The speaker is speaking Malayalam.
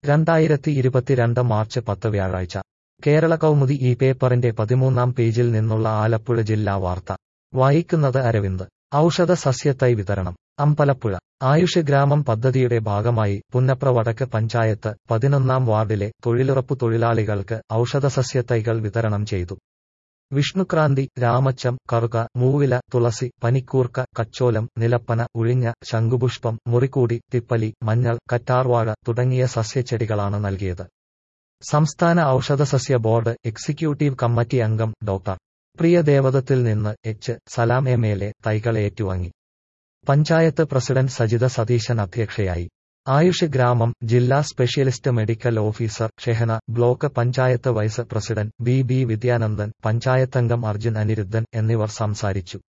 രണ്ടായിരത്തി ഇരുപത്തിരണ്ട് മാർച്ച് പത്ത് വ്യാഴാഴ്ച കേരള കൗമുദി ഈ പേപ്പറിന്റെ പതിമൂന്നാം പേജിൽ നിന്നുള്ള ആലപ്പുഴ ജില്ലാ വാർത്ത വായിക്കുന്നത് അരവിന്ദ് ഔഷധ സസ്യത്തൈ വിതരണം അമ്പലപ്പുഴ ആയുഷ് ഗ്രാമം പദ്ധതിയുടെ ഭാഗമായി പുന്നപ്ര വടക്ക് പഞ്ചായത്ത് പതിനൊന്നാം വാർഡിലെ തൊഴിലുറപ്പു തൊഴിലാളികൾക്ക് ഔഷധസസ്യത്തൈകൾ വിതരണം ചെയ്തു വിഷ്ണുക്രാന്തി രാമച്ചം കറുക മൂവില തുളസി പനിക്കൂർക്ക കച്ചോലം നിലപ്പന ഉഴിഞ്ഞ ശംഖുപുഷ്പം മുറിക്കൂടി തിപ്പലി മഞ്ഞൾ കറ്റാർവാഴ തുടങ്ങിയ സസ്യച്ചെടികളാണ് നൽകിയത് സംസ്ഥാന ഔഷധസസ്യ ബോർഡ് എക്സിക്യൂട്ടീവ് കമ്മിറ്റി അംഗം ഡോക്ടർ പ്രിയ ദേവതത്തിൽ നിന്ന് H Salam M L A തൈകൾ ഏറ്റുവാങ്ങി പഞ്ചായത്ത് പ്രസിഡന്റ് സജിത സതീശൻ അധ്യക്ഷയായി ആയുഷ് ഗ്രാമം ജില്ലാ specialist medical officer Shehana block panchayat vice president B B Vidyanandan പഞ്ചായത്തംഗം അർജുൻ അനിരുദ്ധൻ എന്നിവർ സംസാരിച്ചു